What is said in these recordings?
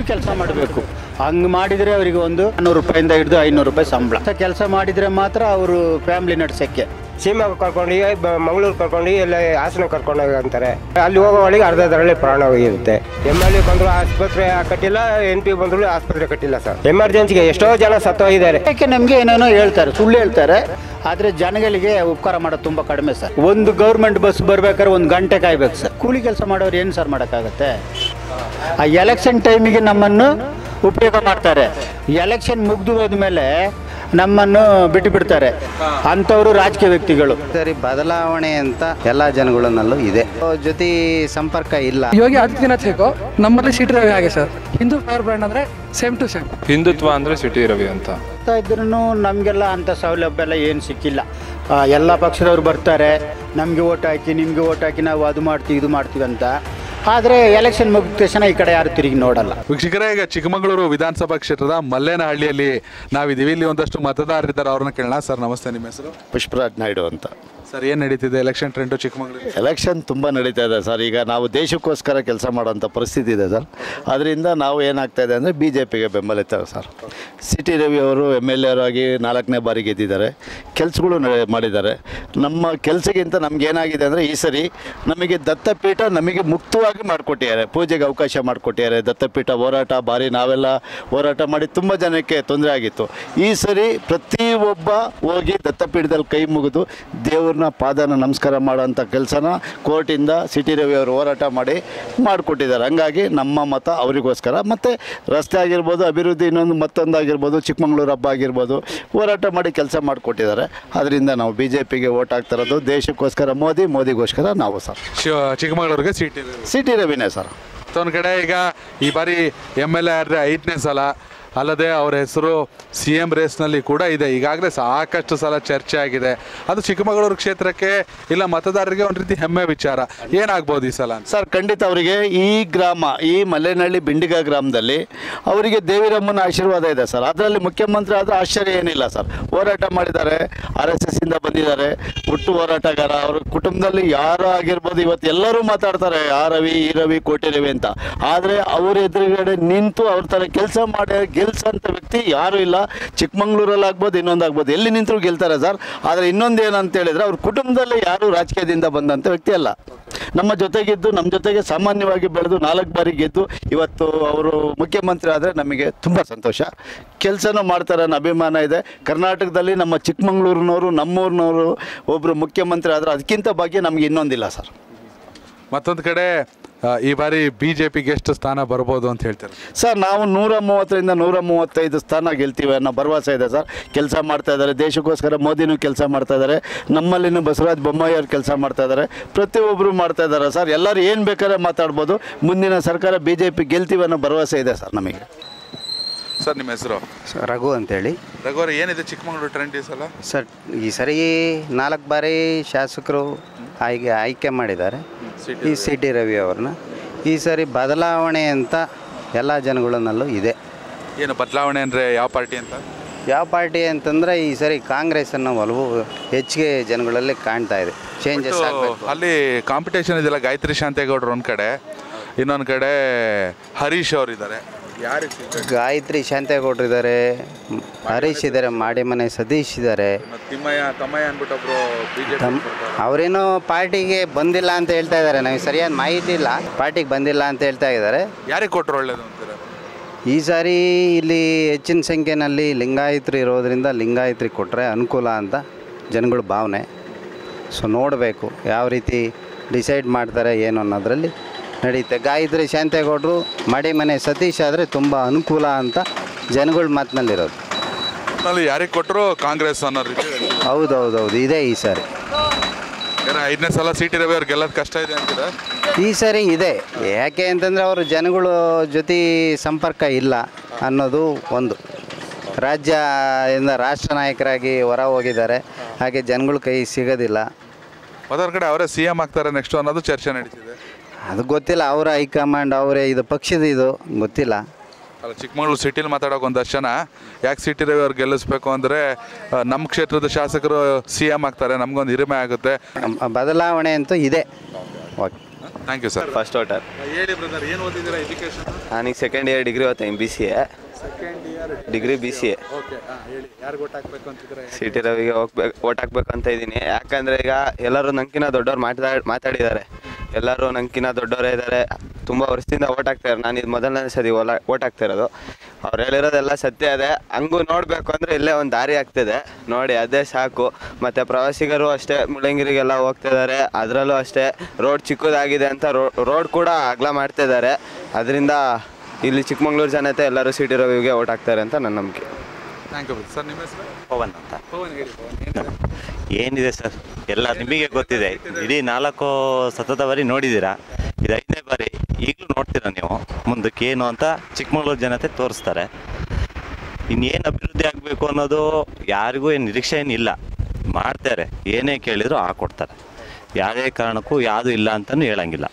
ಕೂಲಿ ಕೆಲಸ ಮಾಡಬೇಕು ಹಂಗೆ ಮಾಡಿದರೆ ಅವರಿಗೆ ಒಂದು ನೂರು ರೂಪಾಯಿಂದ ಹಿಡಿದು ಐನೂರು ರೂಪಾಯಿ ಸಂಬಳ ಕೆಲಸ ಮಾಡಿದರೆ ಮಾತ್ರ ಅವರು ಫ್ಯಾಮಿಲಿ ನಡೆಸೋಕ್ಕೆ ಸೀಮಾ ಕರ್ಕೊಂಡು ಮಂಗಳೂರು ಕರ್ಕೊಂಡು ಎಲ್ಲ ಹಾಸನ ಕರ್ಕೊಂಡು ಹೋಗಿ ಅಂತಾರೆ ಅಲ್ಲಿ ಹೋಗೋ ಒಳಗೆ ಅರ್ಧದರಲ್ಲೇ ಪ್ರಾಣ ಹೋಗಿರುತ್ತೆ ಎಮ್ ಎಲ್ ಎ ಬಂದ್ರು ಆಸ್ಪತ್ರೆ ಕಟ್ಟಿಲ್ಲ ಎನ್ ಪಿ ಬಂದ್ರು ಆಸ್ಪತ್ರೆ ಕಟ್ಟಿಲ್ಲ ಸರ್ ಎಮರ್ಜೆನ್ಸಿಗೆ ಎಷ್ಟೋ ಜನ ಸತ್ತೋಗಿದ್ದಾರೆ ಯಾಕೆ ನಮಗೆ ಏನೇನೋ ಹೇಳ್ತಾರೆ ಸುಳ್ಳು ಹೇಳ್ತಾರೆ ಆದರೆ ಜನಗಳಿಗೆ ಉಪಕಾರ ಮಾಡೋದು ತುಂಬ ಕಡಿಮೆ ಸರ್ ಒಂದು ಗೌರ್ಮೆಂಟ್ ಬಸ್ ಬರ್ಬೇಕಾದ್ರೆ ಒಂದು ಗಂಟೆ ಕಾಯ್ಬೇಕು ಸರ್ ಕೂಲಿ ಕೆಲಸ ಮಾಡೋರು ಏನು ಸರ್ ಮಾಡೋಕ್ಕಾಗತ್ತೆ ಆ ಎಲೆಕ್ಷನ್ ಟೈಮಿಗೆ ನಮ್ಮನ್ನು ಉಪಯೋಗ ಮಾಡ್ತಾರೆ ಎಲೆಕ್ಷನ್ ಮುಗ್ದು ಹೋದ್ಮೇಲೆ ನಮ್ಮನ್ನು ಬಿಟ್ಟು ಬಿಡ್ತಾರೆ ಅಂಥವರು ರಾಜಕೀಯ ವ್ಯಕ್ತಿಗಳು ಸರಿ ಬದಲಾವಣೆ ಅಂತ ಎಲ್ಲ ಜನಗಳನ್ನಲ್ಲೂ ಇದೆ ಜೊತೆ ಸಂಪರ್ಕ ಇಲ್ಲ ಯೋಗಿ ಆದಿತ್ಯನಾಥ್ ಹೇಗೋ ನಮ್ಮಲ್ಲಿ ಸಿಟಿ ರವಿ ಹಾಗೆ ಸರ್ ಹಿಂದೂ ಪವರ್ ಬ್ರ್ಯಾಂಡ್ ಅಂದರೆ ಸೇಮ್ ಟು ಸೇಮ್ ಹಿಂದುತ್ವ ಅಂದರೆ ಸಿಟಿ ರವಿ ಅಂತ ಆಗ್ತಾ ಇದ್ರೂ ನಮಗೆಲ್ಲ ಅಂಥ ಸೌಲಭ್ಯ ಎಲ್ಲ ಏನು ಸಿಕ್ಕಿಲ್ಲ ಆ, ಎಲ್ಲ ಪಕ್ಷದವ್ರು ಬರ್ತಾರೆ ನಮಗೆ ಓಟ್ ಹಾಕಿ ನಿಮಗೆ ಓಟ್ ಹಾಕಿ ನಾವು ಅದು ಮಾಡ್ತೀವಿ ಇದು ಮಾಡ್ತೀವಿ ಅಂತ ಆದರೆ ಎಲೆಕ್ಷನ್ ಮುಗಿದ ತಕ್ಷಣ ಈ ಕಡೆ ಯಾರು ತಿರುಗಿ ನೋಡಲ್ಲ ವೀಕ್ಷಕರೇ ಈಗ ಚಿಕ್ಕಮಗಳೂರು ವಿಧಾನಸಭಾ ಕ್ಷೇತ್ರದ ಮಲ್ಲೇನಹಳ್ಳಿಯಲ್ಲಿ ನಾವಿದ್ದೀವಿ ಇಲ್ಲಿ ಒಂದಷ್ಟು ಮತದಾರರಿದ್ದಾರೆ ಅವ್ರನ್ನ ಕೇಳೋಣ ಸರ್ ನಮಸ್ತೆ ನಿಮ್ಮ ಹೆಸರು ಪುಷ್ಪರಾಜ್ ನಾಯ್ಡು ಅಂತ ಸರ್ ಏನು ನಡೀತಿದೆ ಎಲೆಕ್ಷನ್ ಟ್ರೆಂಡು ಚಿಕ್ಕಮಗಳೂರು ಎಲೆಕ್ಷನ್ ತುಂಬ ನಡೀತಾ ಇದೆ ಸರ್ ಈಗ ನಾವು ದೇಶಕ್ಕೋಸ್ಕರ ಕೆಲಸ ಮಾಡೋಂಥ ಪರಿಸ್ಥಿತಿ ಇದೆ ಸರ್ ಅದರಿಂದ ನಾವು ಏನಾಗ್ತಾ ಇದೆ ಅಂದರೆ ಬಿ ಜೆ ಪಿಗೆ ಬೆಂಬಲಿತೇವೆ ಸರ್ ಸಿಟಿ ರವಿ ಅವರು ಎಮ್ ಎಲ್ ಎ ಆಗಿ ನಾಲ್ಕನೇ ಬಾರಿ ಗೆದ್ದಿದ್ದಾರೆ ಕೆಲಸಗಳು ಮಾಡಿದ್ದಾರೆ ನಮ್ಮ ಕೆಲಸಕ್ಕಿಂತ ನಮ್ಗೆ ಏನಾಗಿದೆ ಅಂದರೆ ಈ ಸರಿ ನಮಗೆ ದತ್ತಪೀಠ ನಮಗೆ ಮುಕ್ತವಾಗಿ ಮಾಡಿಕೊಟ್ಟಿದ್ದಾರೆ ಪೂಜೆಗೆ ಅವಕಾಶ ಮಾಡಿಕೊಟ್ಟಿದ್ದಾರೆ ದತ್ತಪೀಠ ಹೋರಾಟ ಬಾರಿ ನಾವೆಲ್ಲ ಹೋರಾಟ ಮಾಡಿ ತುಂಬ ಜನಕ್ಕೆ ತೊಂದರೆ ಆಗಿತ್ತು ಈ ಸರಿ ಪ್ರತಿಯೊಬ್ಬ ಹೋಗಿ ದತ್ತಪೀಠದಲ್ಲಿ ಕೈ ಮುಗಿದು ದೇವ್ರನ್ನ ಪಾದನ ನಮಸ್ಕಾರ ಮಾಡೋಂಥ ಕೆಲಸನ ಕೋರ್ಟಿಂದ ಸಿಟಿ ರವಿ ಅವರು ಹೋರಾಟ ಮಾಡಿ ಮಾಡಿಕೊಟ್ಟಿದ್ದಾರೆ ಹಂಗಾಗಿ ನಮ್ಮ ಮತ ಅವರಿಗೋಸ್ಕರ ಮತ್ತು ರಸ್ತೆ ಆಗಿರ್ಬೋದು ಅಭಿವೃದ್ಧಿ ಇನ್ನೊಂದು ಮತ್ತೊಂದು ಆಗಿರ್ಬೋದು ಚಿಕ್ಕಮಗಳೂರು ಹಬ್ಬ ಆಗಿರ್ಬೋದು ಹೋರಾಟ ಮಾಡಿ ಕೆಲಸ ಮಾಡಿಕೊಟ್ಟಿದ್ದಾರೆ ಅದರಿಂದ ನಾವು ಬಿ ಜೆ ಪಿಗೆ ಓಟ್ ಹಾಕ್ತಿರೋದು ದೇಶಕ್ಕೋಸ್ಕರ ಮೋದಿ ಮೋದಿಗೋಸ್ಕರ ನಾವು ಸರ್ ಶಿವ ಚಿಕ್ಕಮಗಳೂರಿಗೆ ಸೀಟ್ ಇದೆ ಸಿಟಿ ರವಿನೇ ಸರ್ ಒಂದು ಕಡೆ ಈಗ ಈ ಬಾರಿ ಎಮ್ ಎಲ್ ಎ ಆದರೆ ಐದನೇ ಸಲ ಅಲ್ಲದೆ ಅವರ ಹೆಸರು ಸಿ ಎಂ ರೇಸ್ನಲ್ಲಿ ಕೂಡ ಇದೆ ಈಗಾಗಲೇ ಸಾಕಷ್ಟು ಸಲ ಚರ್ಚೆ ಆಗಿದೆ ಅದು ಚಿಕ್ಕಮಗಳೂರು ಕ್ಷೇತ್ರಕ್ಕೆ ಇಲ್ಲ ಮತದಾರರಿಗೆ ಒಂದು ರೀತಿ ಹೆಮ್ಮೆ ವಿಚಾರ ಏನಾಗ್ಬೋದು ಈ ಸಲ ಅಂತ ಸರ್ ಖಂಡಿತ ಅವರಿಗೆ ಈ ಗ್ರಾಮ ಈ ಮಲೆನಹಳ್ಳಿ ಬಿಂಡಿಗ ಗ್ರಾಮದಲ್ಲಿ ಅವರಿಗೆ ದೇವಿರಮ್ಮನ ಆಶೀರ್ವಾದ ಇದೆ ಸರ್ ಅದರಲ್ಲಿ ಮುಖ್ಯಮಂತ್ರಿ ಆದರೆ ಆಶ್ಚರ್ಯ ಏನಿಲ್ಲ ಸರ್ ಹೋರಾಟ ಮಾಡಿದ್ದಾರೆ ಆರ್ ಎಸ್ ಎಸ್ ಇಂದ ಬಂದಿದ್ದಾರೆ ಹುಟ್ಟು ಹೋರಾಟಗಾರ ಅವ್ರ ಕುಟುಂಬದಲ್ಲಿ ಯಾರು ಆಗಿರ್ಬೋದು ಇವತ್ತು ಎಲ್ಲರೂ ಮಾತಾಡ್ತಾರೆ ಆ ರವಿ ಈ ರವಿ ಕೋಟಿ ರವಿ ಅಂತ ಆದರೆ ಅವ್ರ ಎದುರುಗಡೆ ನಿಂತು ಅವ್ರ ಥರ ಕೆಲಸ ಮಾಡಿ ಗೆಲ್ಸೋಂಥ ವ್ಯಕ್ತಿ ಯಾರೂ ಇಲ್ಲ ಚಿಕ್ಕಮಂಗ್ಳೂರಲ್ಲಿ ಆಗ್ಬೋದು ಇನ್ನೊಂದು ಆಗ್ಬೋದು ಎಲ್ಲಿ ನಿಂತರೂ ಗೆಲ್ತಾರೆ ಸರ್ ಆದರೆ ಇನ್ನೊಂದು ಏನಂತ ಹೇಳಿದ್ರೆ ಅವ್ರ ಕುಟುಂಬದಲ್ಲಿ ಯಾರು ರಾಜಕೀಯದಿಂದ ಬಂದಂಥ ವ್ಯಕ್ತಿ ಅಲ್ಲ ನಮ್ಮ ಜೊತೆಗಿದ್ದು ನಮ್ಮ ಜೊತೆಗೆ ಸಾಮಾನ್ಯವಾಗಿ ಬೆಳೆದು ನಾಲ್ಕು ಬಾರಿ ಗೆದ್ದು ಇವತ್ತು ಅವರು ಮುಖ್ಯಮಂತ್ರಿ ಆದರೆ ನಮಗೆ ತುಂಬ ಸಂತೋಷ ಕೆಲಸನೂ ಮಾಡ್ತಾರೆ ಅನ್ನೋ ಅಭಿಮಾನ ಇದೆ ಕರ್ನಾಟಕದಲ್ಲಿ ನಮ್ಮ ಚಿಕ್ಕಮಂಗ್ಳೂರಿನವರು ನಮ್ಮೂರಿನವರು ಒಬ್ಬರು ಮುಖ್ಯಮಂತ್ರಿ ಆದರೆ ಅದಕ್ಕಿಂತ ಭಾಗ್ಯ ನಮಗೆ ಇನ್ನೊಂದಿಲ್ಲ ಸರ್ ಮತ್ತೊಂದು ಕಡೆ ಆ, ಈ ಬಾರಿ ಬಿ ಜೆ ಪಿಗೆ ಎಷ್ಟು ಸ್ಥಾನ ಬರ್ಬೋದು ಅಂತ ಹೇಳ್ತಾರೆ ಸರ್ ನಾವು ನೂರ ಮೂವತ್ತರಿಂದ ನೂರ ಮೂವತ್ತೈದು ಸ್ಥಾನ ಗೆಲ್ತೀವಿ ಅನ್ನೋ ಭರವಸೆ ಇದೆ ಸರ್ ಕೆಲಸ ಮಾಡ್ತಾ ಇದ್ದಾರೆ ದೇಶಕ್ಕೋಸ್ಕರ ಮೋದಿನೂ ಕೆಲಸ ಮಾಡ್ತಾ ಇದ್ದಾರೆ ನಮ್ಮಲ್ಲಿನೂ ಬಸವರಾಜ ಬೊಮ್ಮಾಯಿ ಅವ್ರು ಕೆಲಸ ಮಾಡ್ತಾ ಇದ್ದಾರೆ ಪ್ರತಿಯೊಬ್ಬರು ಮಾಡ್ತಾ ಇದ್ದಾರೆ ಸರ್ ಎಲ್ಲರೂ ಏನು ಬೇಕಾದ್ರೆ ಮಾತಾಡ್ಬೋದು ಮುಂದಿನ ಸರ್ಕಾರ ಬಿ ಜೆ ಪಿ ಗೆಲ್ತೀವಿ ಅನ್ನೋ ಭರವಸೆ ಇದೆ ಸರ್ ನಮಗೆ ಸರ್ ನಿಮ್ಮ ಹೆಸರು ರಘು ಅಂತೇಳಿ ರಘುವರ ಏನಿದೆ ಚಿಕ್ಕಮಗಳೂರು ಟ್ರೆಂಡ್ ಈ ಸಲ ಸರ್ ಈ ಸರಿ ನಾಲ್ಕು ಬಾರಿ ಶಾಸಕರು ಆಯ್ಕೆ ಆಯ್ಕೆ ಮಾಡಿದ್ದಾರೆ ಈ ಸಿ ಟಿ ರವಿ ಅವ್ರನ್ನ ಈ ಸರಿ ಬದಲಾವಣೆ ಅಂತ ಎಲ್ಲ ಜನಗಳನ್ನಲ್ಲೂ ಇದೆ ಏನು ಬದಲಾವಣೆ ಅಂದರೆ ಯಾವ ಪಾರ್ಟಿ ಅಂತ ಯಾವ ಪಾರ್ಟಿ ಅಂತಂದರೆ ಈ ಸರಿ ಕಾಂಗ್ರೆಸ್ ಅನ್ನೋ ಒಲವು ಹೆಚ್ಚಿಗೆ ಜನಗಳಲ್ಲಿ ಕಾಣ್ತಾ ಇದೆ ಚೇಂಜಸ್ ಒಟ್ಟು ಆಗಬೇಕು ಅಲ್ಲಿ ಕಾಂಪಿಟೇಷನ್ ಇದೆಯಲ್ಲ ಗಾಯತ್ರಿ ಶಾಂತೇಗೌಡರು ಒಂದು ಕಡೆ ಇನ್ನೊಂದು ಕಡೆ ಹರೀಶ್ ಅವರು ಇದ್ದಾರೆ ಯಾರಿಗೆ ಗಾಯತ್ರಿ ಶಾಂತೇಗೌಡರು ಇದ್ದಾರೆ ಹರೀಶ್ ಇದ್ದಾರೆ ಮಾಡಿಮನೆ ಸತೀಶ್ ಇದ್ದಾರೆ ತಿಮ್ಮಯ್ಯ ತಮ್ಮಯ್ಯ ಅಂದ್ಬಿಟ್ಟೊಬ್ರು ಬಿಜೆಪಿ ತಮ್ ಅವರೇನು ಪಾರ್ಟಿಗೆ ಬಂದಿಲ್ಲ ಅಂತ ಹೇಳ್ತಾ ಇದ್ದಾರೆ ನಮಗೆ ಸರಿಯಾದ ಮಾಹಿತಿ ಇಲ್ಲ ಪಾರ್ಟಿಗೆ ಬಂದಿಲ್ಲ ಅಂತ ಹೇಳ್ತಾ ಇದ್ದಾರೆ ಯಾರಿಗೆ ಕೊಟ್ಟರು ಒಳ್ಳೇದು ಅಂತೀರ ಈ ಸಾರಿ ಇಲ್ಲಿ ಹೆಚ್ಚಿನ ಸಂಖ್ಯೆಯಲ್ಲಿ ಲಿಂಗಾಯತರು ಇರೋದ್ರಿಂದ ಲಿಂಗಾಯತ್ರಿಗೆ ಕೊಟ್ಟರೆ ಅನುಕೂಲ ಅಂತ ಜನಗಳ ಭಾವನೆ ಸೊ ನೋಡಬೇಕು ಯಾವ ರೀತಿ ಡಿಸೈಡ್ ಮಾಡ್ತಾರೆ ಏನು ಅನ್ನೋದ್ರಲ್ಲಿ ನಡೀತೆ ಗಾಯತ್ರಿ ಶಾಂತೇಗೌಡರು ಮನೆ ಸತೀಶ್ ಆದರೆ ತುಂಬ ಅನುಕೂಲ ಅಂತ ಜನಗಳ ಮಾತಿನಲ್ಲಿರೋದು ಅಲ್ಲಿ ಯಾರಿಗೆ ಕೊಟ್ಟರು ಕಾಂಗ್ರೆಸ್ ಅನ್ನೋ ರೀತಿ ಹೌದೌದೌದು ಇದೆ ಈ ಸಾರಿ ಯಾರ ಐದನೇ ಸಲ ಸಿಟಿ ರವಿ ಅವ್ರು ಗೆಲ್ಲೋದು ಕಷ್ಟ ಇದೆ ಅಂತೀರಾ ಈ ಸರಿ ಇದೆ ಯಾಕೆ ಅಂತಂದರೆ ಅವರು ಜನಗಳು ಜೊತೆ ಸಂಪರ್ಕ ಇಲ್ಲ ಅನ್ನೋದು ಒಂದು ರಾಜ್ಯ ಇಂದ ರಾಷ್ಟ್ರ ನಾಯಕರಾಗಿ ಹೊರ ಹೋಗಿದ್ದಾರೆ ಹಾಗೆ ಜನಗಳ ಕೈ ಸಿಗೋದಿಲ್ಲ ಅದರ ಕಡೆ ಅವರೇ ಸಿ ಎಂ ಆಗ್ತಾರೆ ನೆಕ್ಸ್ಟ್ ಅನ್ನೋದು ಚರ್ಚೆ ನಡೀತಿದೆ ಅದು ಗೊತ್ತಿಲ್ಲ ಅವರ ಹೈಕಮಾಂಡ್ ಅವರೇ ಇದು ಪಕ್ಷದ ಇದು ಗೊತ್ತಿಲ್ಲ ಅಲ್ಲ ಚಿಕ್ಕಮಗಳೂರು ಸಿಟಿಲಿ ಮಾತಾಡೋಕೆ ಒಂದಷ್ಟು ಜನ ಯಾಕೆ ಸಿಟಿ ರವಿ ಅವ್ರು ಗೆಲ್ಲಿಸ್ಬೇಕು ಅಂದರೆ ನಮ್ಮ ಕ್ಷೇತ್ರದ ಶಾಸಕರು ಸಿ ಎಂ ಆಗ್ತಾರೆ ನಮಗೊಂದು ಹಿರಿಮೆ ಆಗುತ್ತೆ ಬದಲಾವಣೆ ಅಂತೂ ಇದೆ okay thank you sir first voter ಹೇಳಿ ಬ್ರದರ್ ಏನು ಓದಿದ್ದೀರಾ ಎಜುಕೇಶನ್ ನಾನೀಗ ಸೆಕೆಂಡ್ ಇಯರ್ ಡಿಗ್ರಿ ಓದ್ತೀನಿ B C A second year degree B C A okay ಹೇಳಿ ಯಾರಿಗೆ ಓಟ್ ಹಾಕ್ಬೇಕು ಅಂತಿದ್ರೆ ಸಿ ಟಿ ರವಿಗೆ ಹೋಗ್ಬೇಕು ಓಟ್ ಹಾಕ್ಬೇಕು ಅಂತ ಇದ್ದೀನಿ ಯಾಕಂದರೆ ಈಗ ಎಲ್ಲರೂ ನಂಗಿನ ದೊಡ್ಡವ್ರು ಮಾತಾಡಿ ಮಾತಾಡಿದ್ದಾರೆ ಎಲ್ಲರೂ ನಂಗಿನ ದೊಡ್ಡವರೇ ಇದ್ದಾರೆ ತುಂಬ ವರ್ಷದಿಂದ ಓಟ್ ಹಾಕ್ತಾರೆ ನಾನು ಇದು ಮೊದಲನೇ ಸರಿ ಓಲಾ ಓಟ್ ಹಾಕ್ತಾ ಇರೋದು ಅವ್ರು ಹೇಳಿರೋದೆಲ್ಲ ಸತ್ಯ ಇದೆ ಹಂಗೂ ನೋಡಬೇಕು ಅಂದರೆ ಇಲ್ಲೇ ಒಂದು ದಾರಿ ಆಗ್ತಿದೆ ನೋಡಿ ಅದೇ ಸಾಕು ಮತ್ತು ಪ್ರವಾಸಿಗರು ಅಷ್ಟೇ ಮುಳ್ಳಂಗಿರಿಗೆಲ್ಲ ಹೋಗ್ತಿದ್ದಾರೆ ಅದರಲ್ಲೂ ಅಷ್ಟೇ ರೋಡ್ ಚಿಕ್ಕದಾಗಿದೆ ಅಂತ ರೋಡ್ ಕೂಡ ಅಗಲ ಮಾಡ್ತಿದ್ದಾರೆ ಅದರಿಂದ ಇಲ್ಲಿ ಚಿಕ್ಕಮಂಗ್ಳೂರು ಜನತೆ ಎಲ್ಲರೂ ಸಿ ಟಿ ರವಿಗೆ ಓಟ್ ಹಾಕ್ತಾರೆ ಅಂತ ನನ್ನ ನಂಬಿಕೆ ಥ್ಯಾಂಕ್ ಯು ಸರ್ ನಿಮ್ಮ ಹೆಸರು ಪವನ್ ಅಂತ ಪವನ್ ಹೇಳಿ ಪವನ್ ಏನಿದೆ ಏನಿದೆ ಸರ್ ಎಲ್ಲ ನಿಮಗೆ ಗೊತ್ತಿದೆ ಇಡೀ ನಾಲ್ಕು ಸತತ ಬಾರಿ ನೋಡಿದ್ದೀರಾ ಇದು ಐದನೇ ಬಾರಿ ಈಗಲೂ ನೋಡ್ತೀರಾ ನೀವು ಮುಂದಕ್ಕೆ ಏನು ಅಂತ ಚಿಕ್ಕಮಗಳೂರು ಜನತೆ ತೋರಿಸ್ತಾರೆ ಇನ್ನೇನು ಅಭಿವೃದ್ಧಿ ಆಗಬೇಕು ಅನ್ನೋದು ಯಾರಿಗೂ ಏನು ನಿರೀಕ್ಷೆ ಏನಿಲ್ಲ ಮಾಡ್ತಾರೆ ಏನೇ ಕೇಳಿದ್ರು ಹಾಕೊಡ್ತಾರೆ ಯಾವುದೇ ಕಾರಣಕ್ಕೂ ಯಾವುದು ಇಲ್ಲ ಅಂತಲೂ ಹೇಳಂಗಿಲ್ಲ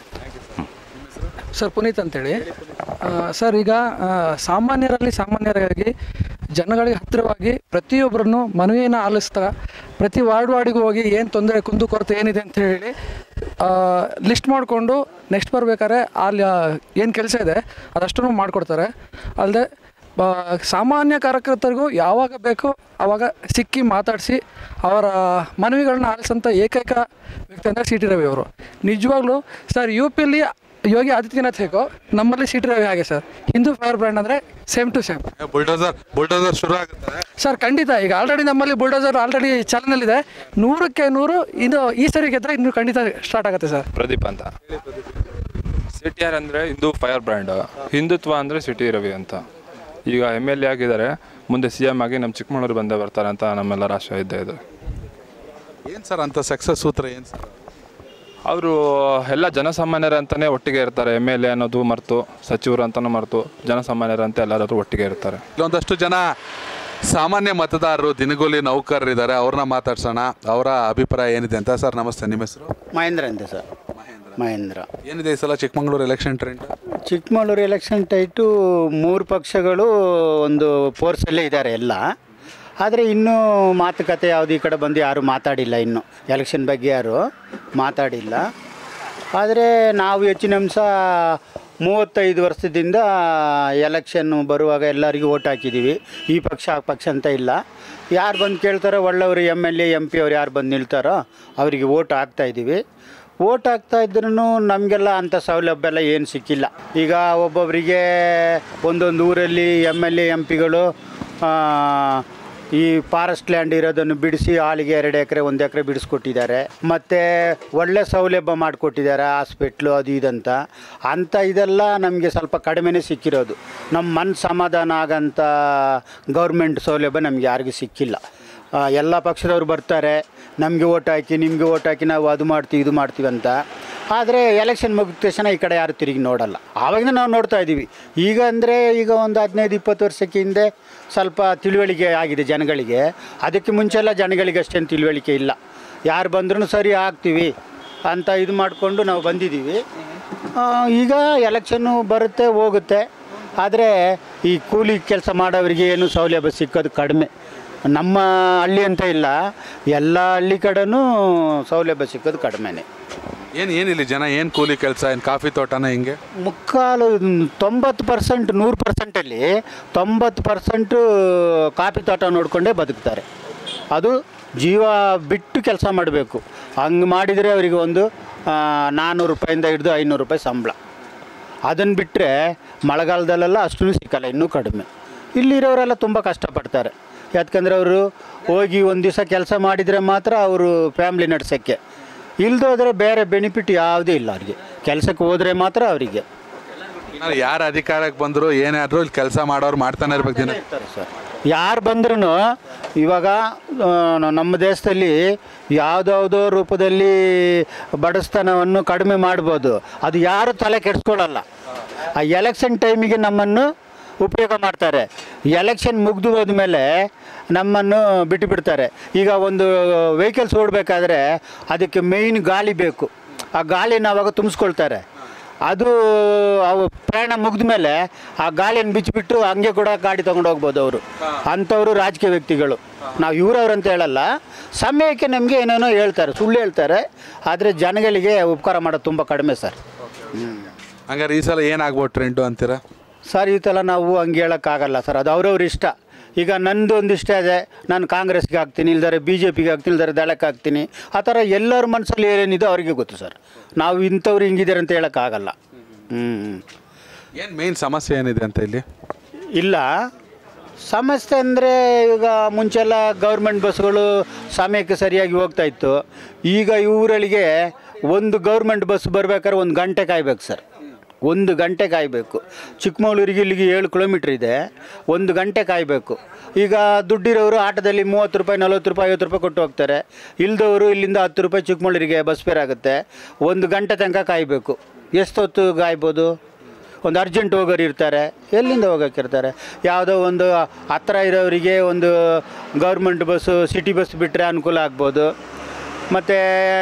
ಸರ್ ಪುನೀತ್ ಅಂತೇಳಿ ಆ, ಸರ್ ಈಗ ಆ, ಸಾಮಾನ್ಯರಲ್ಲಿ ಸಾಮಾನ್ಯರಾಗಿ ಜನಗಳಿಗೆ ಹತ್ತಿರವಾಗಿ ಪ್ರತಿಯೊಬ್ಬರನ್ನು ಮನವಿಯನ್ನು ಆಲಿಸ್ತಾ ಪ್ರತಿ ವಾರ್ಡ್ ವಾರ್ಡಿಗೆ ಹೋಗಿ ಏನು ತೊಂದರೆ ಕುಂದುಕೊರತೆ ಏನಿದೆ ಅಂತ ಹೇಳಿ ಲಿಸ್ಟ್ ಮಾಡಿಕೊಂಡು ನೆಕ್ಸ್ಟ್ ಬರ್ಬೇಕಾದ್ರೆ ಅಲ್ಲಿ ಏನು ಕೆಲಸ ಇದೆ ಅದಷ್ಟನ್ನು ಮಾಡಿಕೊಡ್ತಾರೆ ಅಲ್ಲದೆ ಸಾಮಾನ್ಯ ಕಾರ್ಯಕರ್ತರಿಗೂ ಯಾವಾಗ ಬೇಕೋ ಆವಾಗ ಸಿಕ್ಕಿ ಮಾತಾಡಿಸಿ ಅವರ ಮನವಿಗಳನ್ನ ಆಲಿಸೋಂಥ ಏಕೈಕ ವ್ಯಕ್ತಿ ಅಂದರೆ ಸಿ ಟಿ ರವಿ ಅವರು ನಿಜವಾಗ್ಲೂ ಸರ್ ಯು ಪಿಲಿ ಯೋಗಿ ಆದಿತ್ಯನಾಥ್ ಹೇಗೋ ನಮ್ಮಲ್ಲಿ ಸಿ ಟಿ ರವಿ ಹಾಗೆ ಸರ್ ಹಿಂದೂ ಫೈರ್ ಬ್ರ್ಯಾಂಡ್ ಅಂದರೆ same to same bulldozer bulldozer ಶುರು ಆಗುತ್ತೆ ಸರ್ ಖಂಡಿತ ಈಗ ಆಲ್ರೆಡಿ ನಮ್ಮಲ್ಲಿ ಬುಲ್ಡೋಸರ್ ಆಲ್ರೆಡಿ ಚಾಲನೆಯಲ್ಲಿದೆ ನೂರಕ್ಕೆ ನೂರು ಇದು ಈ ಸರಿ ಗೆದ್ದರೆ ಇನ್ನು ಖಂಡಿತ ಸ್ಟಾರ್ಟ್ ಆಗುತ್ತೆ ಸರ್ ಪ್ರದೀಪ್ ಅಂತ ಸಿ ಟಿ ಆರ್ ಅಂದರೆ ಹಿಂದೂ ಫೈರ್ ಬ್ರ್ಯಾಂಡ್ ಹಿಂದುತ್ವ ಅಂದರೆ ಸಿಟಿ ರವಿ ಅಂತ ಈಗ ಎಮ್ ಎಲ್ ಎ ಆಗಿದ್ದಾರೆ ಮುಂದೆ ಸಿ ಎಮ್ ಆಗಿ ನಮ್ಮ ಚಿಕ್ಕಮಗಳೂರು ಬಂದೇ ಬರ್ತಾರೆ ಅಂತ ನಮ್ಮೆಲ್ಲರ ಆಶಯ ಇದ್ದೇ ಇದೆ ಏನು ಸರ್ ಅಂತ ಸಕ್ಸಸ್ ಸೂತ್ರ ಏನು ಸರ್ ಅವರು ಎಲ್ಲ ಜನಸಾಮಾನ್ಯರ ಅಂತಲೇ ಒಟ್ಟಿಗೆ ಇರ್ತಾರೆ ಎಮ್ ಎಲ್ ಎ ಅನ್ನೋದು ಮರೆತು ಸಚಿವರು ಅಂತಲೂ ಮರೆತು ಜನಸಾಮಾನ್ಯರಂತೆ ಎಲ್ಲರೂ ಒಟ್ಟಿಗೆ ಇರ್ತಾರೆ ಇಲ್ಲೊಂದಷ್ಟು ಜನ ಸಾಮಾನ್ಯ ಮತದಾರರು ದಿನಗೂಲಿ ನೌಕರರಿದ್ದಾರೆ ಅವ್ರನ್ನ ಮಾತಾಡ್ಸೋಣ ಅವರ ಅಭಿಪ್ರಾಯ ಏನಿದೆ ಅಂತ ಸರ್ ನಮಸ್ತೆ ನಿಮ್ಮ ಹೆಸರು ಮಹೇಂದ್ರ ಅಂತೆ ಸರ್ ಮಹೇಂದ್ರ ಏನಿದೆ ಈ ಸಲ Chikkamagaluru election trend Chikkamagaluru election tight ಮೂರು ಪಕ್ಷಗಳು ಒಂದು ಫೋರ್ಸಲ್ಲೇ ಇದ್ದಾರೆ ಎಲ್ಲ ಆದರೆ ಇನ್ನೂ ಮಾತುಕತೆ ಯಾವುದು ಈ ಕಡೆ ಬಂದು ಯಾರೂ ಮಾತಾಡಿಲ್ಲ ಇನ್ನು ಎಲೆಕ್ಷನ್ ಬಗ್ಗೆ ಯಾರು ಮಾತಾಡಿಲ್ಲ ಆದರೆ ನಾವು ಹೆಚ್ಚಿನ ಅಂಶ ಮೂವತ್ತೈದು ವರ್ಷದಿಂದ ಎಲೆಕ್ಷನ್ ಬರುವಾಗ ಎಲ್ಲರಿಗೂ ಓಟ್ ಹಾಕಿದ್ದೀವಿ ಈ ಪಕ್ಷ ಆ ಪಕ್ಷ ಅಂತ ಇಲ್ಲ ಯಾರು ಬಂದು ಕೇಳ್ತಾರೋ ಒಳ್ಳೆಯವರು M L A M P ಅವ್ರು ಯಾರು ಬಂದು ನಿಲ್ತಾರೋ ಅವರಿಗೆ ಓಟ್ ಹಾಕ್ತಾಯಿದ್ದೀವಿ ಓಟ್ ಹಾಕ್ತಾ ಇದ್ರೂ ನಮಗೆಲ್ಲ ಅಂಥ ಸೌಲಭ್ಯ ಎಲ್ಲ ಏನು ಸಿಕ್ಕಿಲ್ಲ ಈಗ ಒಬ್ಬೊಬ್ಬರಿಗೆ ಒಂದೊಂದು ಊರಲ್ಲಿ ಎಮ್ ಎಲ್ ಎ ಎಮ್ ಪಿಗಳು ಈ ಫಾರೆಸ್ಟ್ ಲ್ಯಾಂಡ್ ಇರೋದನ್ನು ಬಿಡಿಸಿ ಆಳಿಗೆ ಎರಡು ಎಕರೆ ಒಂದು ಎಕರೆ ಬಿಡಿಸ್ಕೊಟ್ಟಿದ್ದಾರೆ ಮತ್ತು ಒಳ್ಳೆ ಸೌಲಭ್ಯ ಮಾಡಿಕೊಟ್ಟಿದ್ದಾರೆ ಹಾಸ್ಪಿಟ್ಲು ಅದು ಇದಂತ ಅಂಥ ಇದೆಲ್ಲ ನಮಗೆ ಸ್ವಲ್ಪ ಕಡಿಮೆನೇ ಸಿಕ್ಕಿರೋದು ನಮ್ಮ ಮನ್ ಸಮಾಧಾನ ಆಗಂಥ ಗೌರ್ಮೆಂಟ್ ಸೌಲಭ್ಯ ನಮ್ಗೆ ಯಾರಿಗೂ ಸಿಕ್ಕಿಲ್ಲ ಆ, ಎಲ್ಲ ಪಕ್ಷದವ್ರು ಬರ್ತಾರೆ ನಮಗೆ ಓಟ್ ಹಾಕಿ ನಿಮಗೆ ಓಟ್ ಹಾಕಿ ನಾವು ಅದು ಮಾಡ್ತೀವಿ ಇದು ಮಾಡ್ತೀವಿ ಅಂತ ಆದರೆ ಎಲೆಕ್ಷನ್ ಮುಗಿದ ತಕ್ಷಣ ಈ ಕಡೆ ಯಾರು ತಿರುಗಿ ನೋಡಲ್ಲ ಆವಾಗಿಂದ ನಾವು ನೋಡ್ತಾ ಇದ್ದೀವಿ ಈಗ ಅಂದರೆ ಈಗ ಒಂದು ಹದಿನೈದು ಇಪ್ಪತ್ತು ವರ್ಷಕ್ಕೆ ಹಿಂದೆ ಸ್ವಲ್ಪ ತಿಳುವಳಿಕೆ ಆಗಿದೆ ಜನಗಳಿಗೆ ಅದಕ್ಕೆ ಮುಂಚೆಲ್ಲ ಜನಗಳಿಗೆ ಅಷ್ಟೇನು ತಿಳುವಳಿಕೆ ಇಲ್ಲ ಯಾರು ಬಂದ್ರೂ ಸರಿ ಆಗ್ತೀವಿ ಅಂತ ಇದು ಮಾಡಿಕೊಂಡು ನಾವು ಬಂದಿದ್ದೀವಿ ಆ, ಈಗ ಎಲೆಕ್ಷನ್ನು ಬರುತ್ತೆ ಹೋಗುತ್ತೆ ಆದರೆ ಈ ಕೂಲಿ ಕೆಲಸ ಮಾಡೋರಿಗೆ ಏನು ಸೌಲಭ್ಯ ಸಿಕ್ಕೋದು ಕಡಿಮೆ ನಮ್ಮ ಹಳ್ಳಿ ಅಂತ ಇಲ್ಲ ಎಲ್ಲ ಹಳ್ಳಿ ಕಡೆನೂ ಸೌಲಭ್ಯ ಸಿಕ್ಕೋದು ಕಡಿಮೆನೇ ಏನು ಏನಿಲ್ಲ ಜನ ಏನು ಕೂಲಿ ಕೆಲಸ ಏನು ಕಾಫಿ ತೋಟನ ಹಿಂಗೆ ಮುಕ್ಕಾಲು ತೊಂಬತ್ತು ಪರ್ಸೆಂಟ್ ನೂರು ಪರ್ಸೆಂಟಲ್ಲಿ ತೊಂಬತ್ತು ಪರ್ಸೆಂಟು ಕಾಫಿ ತೋಟ ನೋಡಿಕೊಂಡೇ ಬದುಕ್ತಾರೆ ಅದು ಜೀವ ಬಿಟ್ಟು ಕೆಲಸ ಮಾಡಬೇಕು ಹಂಗೆ ಮಾಡಿದರೆ ಅವರಿಗೆ ಒಂದು ಆ, ನಾನ್ನೂರು ರೂಪಾಯಿಂದ ಹಿಡಿದು ಐನೂರು ರೂಪಾಯಿ ಸಂಬಳ ಅದನ್ನು ಬಿಟ್ಟರೆ ಮಳೆಗಾಲದಲ್ಲೆಲ್ಲ ಅಷ್ಟು ಸಿಕ್ಕಲ್ಲ ಇನ್ನೂ ಕಡಿಮೆ ಇಲ್ಲಿರೋರೆಲ್ಲ ತುಂಬ ಕಷ್ಟಪಡ್ತಾರೆ ಯಾಕಂದರೆ ಅವರು ಹೋಗಿ ಒಂದು ದಿವಸ ಕೆಲಸ ಮಾಡಿದರೆ ಮಾತ್ರ ಅವರು ಫ್ಯಾಮ್ಲಿ ನಡ್ಸೋಕ್ಕೆ ಇಲ್ದೋದ್ರೆ ಬೇರೆ ಬೆನಿಫಿಟ್ ಯಾವುದೂ ಇಲ್ಲ ಅವ್ರಿಗೆ ಕೆಲಸಕ್ಕೆ ಹೋದರೆ ಮಾತ್ರ ಅವರಿಗೆ ಯಾರು ಅಧಿಕಾರಕ್ಕೆ ಬಂದರು ಏನೇ ಆದರೂ ಇಲ್ಲಿ ಕೆಲಸ ಮಾಡೋರು ಮಾಡ್ತಾನೆ ಇರ್ಬೇಕು ದಿನ ಯಾರು ಬಂದ್ರೂ ಇವಾಗ ಆ, ನಮ್ಮ ದೇಶದಲ್ಲಿ ಯಾವುದ್ಯಾವುದೋ ರೂಪದಲ್ಲಿ ಬಡಸ್ತನವನ್ನು ಕಡಿಮೆ ಮಾಡ್ಬೋದು ಅದು ಯಾರು ತಲೆ ಕೆಡಿಸ್ಕೊಳ್ಳಲ್ಲ ಆ ಎಲೆಕ್ಷನ್ ಟೈಮಿಗೆ ನಮ್ಮನ್ನು ಉಪಯೋಗ ಮಾಡ್ತಾರೆ ಎಲೆಕ್ಷನ್ ಮುಗಿದು ಹೋದ್ಮೇಲೆ ನಮ್ಮನ್ನು ಬಿಟ್ಟು ಬಿಡ್ತಾರೆ ಈಗ ಒಂದು ವೆಹಿಕಲ್ಸ್ ಓಡಬೇಕಾದ್ರೆ ಅದಕ್ಕೆ ಮೇಯ್ನ್ ಗಾಳಿ ಬೇಕು ಆ ಗಾಳಿನ ಅವಾಗ ತುಂಬಿಸ್ಕೊಳ್ತಾರೆ ಅದು ಅವು ಪ್ರಯಾಣ ಮುಗಿದ ಮೇಲೆ ಆ ಗಾಳಿಯನ್ನು ಬಿಚ್ಚಿಬಿಟ್ಟು ಹಂಗೆ ಕೂಡ ಗಾಡಿ ತೊಗೊಂಡು ಹೋಗ್ಬೋದು ಅವರು ಅಂಥವರು ರಾಜಕೀಯ ವ್ಯಕ್ತಿಗಳು ನಾವು ಇವ್ರವ್ರು ಅಂತ ಹೇಳಲ್ಲ ಸಮಯಕ್ಕೆ ನಮಗೆ ಏನೇನೋ ಹೇಳ್ತಾರೆ ಸುಳ್ಳು ಹೇಳ್ತಾರೆ ಆದರೆ ಜನಗಳಿಗೆ ಉಪಕಾರ ಮಾಡೋದು ತುಂಬ ಕಡಿಮೆ ಸರ್ ಹಂಗಾರೆ ಈ ಸಲ ಏನಾಗ್ಬೋದು ಟ್ರೆಂಡು ಅಂತೀರಾ ಸರ್ ಈ ಥರ ನಾವು ಹಂಗೆ ಹೇಳೋಕ್ಕಾಗಲ್ಲ ಸರ್ ಅದು ಅವ್ರವ್ರ ಇಷ್ಟ ಈಗ ನಂದು ಒಂದು ಇಷ್ಟ ಇದೆ ನಾನು ಕಾಂಗ್ರೆಸ್ಗೆ ಹಾಕ್ತೀನಿ ಇಲ್ದಾರೆ ಬಿ ಜೆ ಪಿಗೆ ಹಾಕ್ತೀನಿ ಇಲ್ದಾರೆ ದಳಕ್ಕೆ ಹಾಕ್ತೀನಿ ಆ ಥರ ಎಲ್ಲರ ಮನಸ್ಸಲ್ಲಿ ಏನೇನಿದೆ ಅವರಿಗೆ ಗೊತ್ತು ಸರ್ ನಾವು ಇಂಥವ್ರು ಹಿಂಗಿದ್ದಾರೆ ಅಂತ ಹೇಳೋಕ್ಕಾಗಲ್ಲ ಹ್ಞೂ ಏನು ಮೇನ್ ಸಮಸ್ಯೆ ಏನಿದೆ ಅಂತ ಇಲ್ಲಿ ಇಲ್ಲ ಸಮಸ್ಯೆ ಅಂದರೆ ಈಗ ಮುಂಚೆಲ್ಲ ಗೌರ್ಮೆಂಟ್ ಬಸ್ಗಳು ಸಮಯಕ್ಕೆ ಸರಿಯಾಗಿ ಹೋಗ್ತಾ ಇತ್ತು ಈಗ ಈ ಊರಲ್ಲಿಗೆ ಒಂದು ಗೌರ್ಮೆಂಟ್ ಬಸ್ ಬರ್ಬೇಕಾದ್ರೆ ಒಂದು ಗಂಟೆ ಕಾಯ್ಬೇಕು ಸರ್ ಒಂದು ಗಂಟೆ ಕಾಯಬೇಕು ಚಿಕ್ಕಮಗಳೂರಿಗೆ ಇಲ್ಲಿಗೆ ಏಳು ಕಿಲೋಮೀಟ್ರ್ ಇದೆ ಒಂದು ಗಂಟೆ ಕಾಯಬೇಕು ಈಗ ದುಡ್ಡಿರೋರು ಆಟೋದಲ್ಲಿ ಮೂವತ್ತು ರೂಪಾಯಿ ನಲ್ವತ್ತು ರೂಪಾಯಿ ಐವತ್ತು ರೂಪಾಯಿ ಕೊಟ್ಟು ಹೋಗ್ತಾರೆ ಇಲ್ದವರು ಇಲ್ಲಿಂದ ಹತ್ತು ರೂಪಾಯಿ ಚಿಕ್ಕಮಗಳೂರಿಗೆ ಬಸ್ ಫೇರ್ ಆಗುತ್ತೆ ಒಂದು ಗಂಟೆ ತನಕ ಕಾಯಬೇಕು ಎಷ್ಟೊತ್ತು ಕಾಯ್ಬೋದು ಒಂದು ಅರ್ಜೆಂಟ್ ಹೋಗೋರು ಇರ್ತಾರೆ ಎಲ್ಲಿಂದ ಹೋಗೋಕ್ಕಿರ್ತಾರೆ ಯಾವುದೋ ಒಂದು ಹತ್ರ ಇರೋರಿಗೆ ಒಂದು ಗೌರ್ಮೆಂಟ್ ಬಸ್ಸು ಸಿಟಿ ಬಸ್ ಬಿಟ್ಟರೆ ಅನುಕೂಲ ಆಗ್ಬೋದು ಮತ್ತು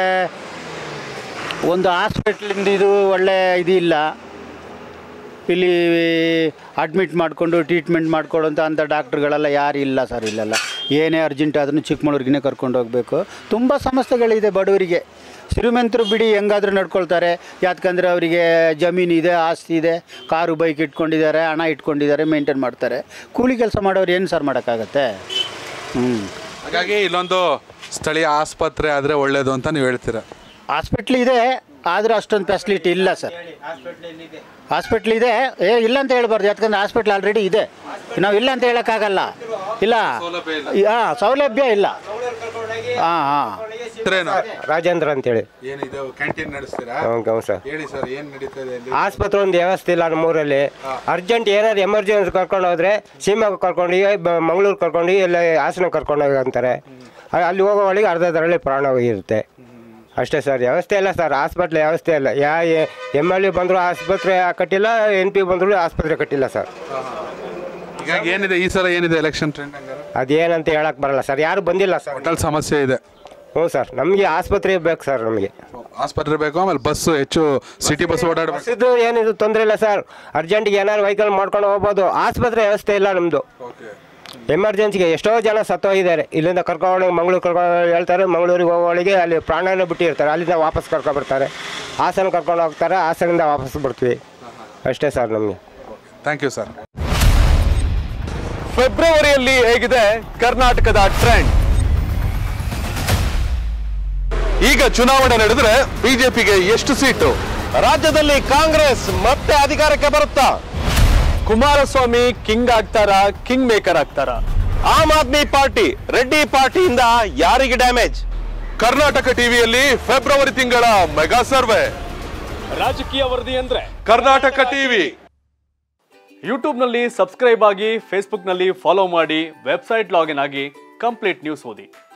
ಒಂದು ಹಾಸ್ಪಿಟ್ಲಿಂದ ಇದು ಒಳ್ಳೆ ಇದು ಇಲ್ಲ ಇಲ್ಲಿ ಅಡ್ಮಿಟ್ ಮಾಡಿಕೊಂಡು ಟ್ರೀಟ್ಮೆಂಟ್ ಮಾಡ್ಕೊಳ್ಳೋಂಥ ಅಂಥ ಡಾಕ್ಟ್ರುಗಳೆಲ್ಲ ಯಾರು ಇಲ್ಲ ಸರ್ ಇಲ್ಲೆಲ್ಲ ಏನೇ ಅರ್ಜೆಂಟ್ ಆದ್ರೂ ಚಿಕ್ಕಮಗಳೂರಿಗೇ ಕರ್ಕೊಂಡು ಹೋಗಬೇಕು ತುಂಬ ಸಮಸ್ಯೆಗಳಿದೆ ಬಡವರಿಗೆ ಶ್ರೀಮಂತರು ಬಿಡಿ ಹೆಂಗಾದ್ರೂ ನಡ್ಕೊಳ್ತಾರೆ ಯಾಕಂದರೆ ಅವರಿಗೆ ಜಮೀನು ಇದೆ ಆಸ್ತಿ ಇದೆ ಕಾರು ಬೈಕ್ ಇಟ್ಕೊಂಡಿದ್ದಾರೆ ಹಣ ಇಟ್ಕೊಂಡಿದ್ದಾರೆ ಮೇಂಟೈನ್ ಮಾಡ್ತಾರೆ ಕೂಲಿ ಕೆಲಸ ಮಾಡೋರು ಏನು ಸರ್ ಮಾಡೋಕ್ಕಾಗತ್ತೆ ಹ್ಞೂ ಹಾಗಾಗಿ ಇಲ್ಲೊಂದು ಸ್ಥಳೀಯ ಆಸ್ಪತ್ರೆ ಆದರೆ ಒಳ್ಳೇದು ಅಂತ ನೀವು ಹೇಳ್ತೀರಾ ಹಾಸ್ಪಿಟ್ಲ್ ಇದೆ ಆದರೂ ಅಷ್ಟೊಂದು ಫೆಸಿಲಿಟಿ ಇಲ್ಲ ಸರ್ ಹಾಸ್ಪಿಟ್ಲ್ ಇದೆ ಏ ಇಲ್ಲ ಅಂತ ಹೇಳ್ಬಾರ್ದು ಯಾಕಂದ್ರೆ ಹಾಸ್ಪಿಟ್ಲ್ ಆಲ್ರೆಡಿ ಇದೆ ನಾವು ಇಲ್ಲ ಅಂತ ಹೇಳೋಕ್ಕಾಗಲ್ಲ ಇಲ್ಲ ಹಾಂ ಸೌಲಭ್ಯ ಇಲ್ಲ ಹಾಂ ಹಾಂ ಹೆಸ್ರೇನು? ರಾಜೇಂದ್ರ ಅಂತೇಳಿ ಏನಿದೆ ಕ್ಯಾಂಟೀನ್ ನಡೆಸ್ತೀರಾ ಹ್ಞೂ ಹ್ಞೂ ಸರ್ ಹೇಳಿ ಸರ್ ಏನು ನಡೀತಾ ಇದೆ ಇಲ್ಲಿ ಆಸ್ಪತ್ರೆ ಒಂದು ವ್ಯವಸ್ಥೆ ಇಲ್ಲ ನಮ್ಮೂರಲ್ಲಿ ಅರ್ಜೆಂಟ್ ಏನಾದ್ರು ಎಮರ್ಜೆನ್ಸಿ ಕರ್ಕೊಂಡು ಹೋದ್ರೆ ಶಿವಮೊಗ್ಗ ಕರ್ಕೊಂಡು ಮಂಗಳೂರು ಕರ್ಕೊಂಡು ಎಲ್ಲ ಹಾಸನ ಕರ್ಕೊಂಡು ಹೋಗಿ ಅಂತಾರೆ ಅ- ಅಲ್ಲಿ ಹೋಗೋ ಒಳಗೆ ಅರ್ಧದರಲ್ಲಿ ಪ್ರಾಣ ಹೋಗಿರುತ್ತೆ ಅಷ್ಟೇ ಸರ್ ವ್ಯವಸ್ಥೆ ಇಲ್ಲ ಸರ್ ಹಾಸ್ಪಿಟ್ಲ್ ವ್ಯವಸ್ಥೆ ಇಲ್ಲ ಯಾ ಎಮ್ ಎಲ್ ಎ ಬಂದರೂ ಆಸ್ಪತ್ರೆ ಕಟ್ಟಿಲ್ಲ ಎನ್ ಪಿ ಬಂದರೂ ಆಸ್ಪತ್ರೆ ಕಟ್ಟಿಲ್ಲ ಸರ್ ಹೀಗಾಗಿ ಏನಿದೆ ಈ ಸಲ ಏನಿದೆ ಎಲೆಕ್ಷನ್ ಟ್ರೆಂಡ್ ಹಂಗಾರೆ ಅದೇನಂತ ಹೇಳಕ್ ಬರಲ್ಲ ಸರ್ ಯಾರು ಬಂದಿಲ್ಲ ಸರ್ ಒಟ್ಟಲ್ಲಿ ಸಮಸ್ಯೆ ಇದೆ ಹ್ಞೂ ಸರ್ ನಮಗೆ ಆಸ್ಪತ್ರೆ ಬೇಕು ಸರ್ ನಮಗೆ ಆಸ್ಪತ್ರೆ ಬೇಕು ಆಮೇಲೆ ಬಸ್ಸು ಹೆಚ್ಚು ಸಿಟಿ ಬಸ್ ಓಡಾಡಬೇಕು ಬಸ್ಸಿದ್ದು ಏನಿದು ತೊಂದರೆ ಇಲ್ಲ ಸರ್ ಅರ್ಜೆಂಟ್ಗೆ ಏನಾದ್ರು ವೆಹಿಕಲ್ ಮಾಡ್ಕೊಂಡು ಹೋಗ್ಬೋದು ಆಸ್ಪತ್ರೆ ವ್ಯವಸ್ಥೆ ಇಲ್ಲ ನಮ್ಮದು ಎಮರ್ಜೆನ್ಸಿಗೆ ಎಷ್ಟೋ ಜನ ಸತ್ತೋಗಿದ್ದಾರೆ ಇಲ್ಲಿಂದ ಕರ್ಕೊಂಡು ಮಂಗಳೂರು ಕರ್ಕೊಂಡು ಹೇಳ್ತಾರೆ ಮಂಗಳೂರಿಗೆ ಹೋಗೋಳಿಗೆ ಅಲ್ಲಿ ಪ್ರಾಣನ ಬಿಟ್ಟಿರ್ತಾರೆ ಅಲ್ಲಿಂದ ವಾಪಸ್ ಕರ್ಕೊಂಡು ಬರ್ತಾರೆ ಹಾಸನ ಕರ್ಕೊಂಡು ಹೋಗ್ತಾರೆ ಹಾಸನಿಂದ ವಾಪಸ್ ಬರ್ತೀವಿ ಅಷ್ಟೇ ಸರ್ ನಮಗೆ ಥ್ಯಾಂಕ್ ಯು ಸರ್ ಫೆಬ್ರವರಿಯಲ್ಲಿ ಹೇಗಿದೆ ಕರ್ನಾಟಕದ ಟ್ರೆಂಡ್ ಈಗ ಚುನಾವಣೆ ನಡೆದ್ರೆ ಬಿಜೆಪಿಗೆ ಎಷ್ಟು ಸೀಟು ರಾಜ್ಯದಲ್ಲಿ ಕಾಂಗ್ರೆಸ್ ಮತ್ತೆ ಅಧಿಕಾರಕ್ಕೆ ಬರುತ್ತಾ ಕುಮಾರಸ್ವಾಮಿ ಕಿಂಗ್ ಆಗ್ತಾರ ಕಿಂಗ್ ಮೇಕರ್ ಆಗ್ತಾರ ಆಮ್ ಆದ್ಮಿ ಪಾರ್ಟಿ ರೆಡ್ಡಿ ಪಾರ್ಟಿಯಿಂದ ಯಾರಿಗೆ ಡ್ಯಾಮೇಜ್ ಕರ್ನಾಟಕ ಟಿವಿಯಲ್ಲಿ ಫೆಬ್ರವರಿ ತಿಂಗಳ ಮೆಗಾ ಸರ್ವೆ ರಾಜಕೀಯ ವರದಿ ಅಂದ್ರೆ ಕರ್ನಾಟಕ ಟಿವಿ ಯೂಟ್ಯೂಬ್ನಲ್ಲಿ ಸಬ್ಸ್ಕ್ರೈಬ್ ಆಗಿ ಫೇಸ್ಬುಕ್ನಲ್ಲಿ ಫಾಲೋ ಮಾಡಿ ವೆಬ್ಸೈಟ್ ಲಾಗಿನ್ ಆಗಿ ಕಂಪ್ಲೀಟ್ ನ್ಯೂಸ್ ಓದಿ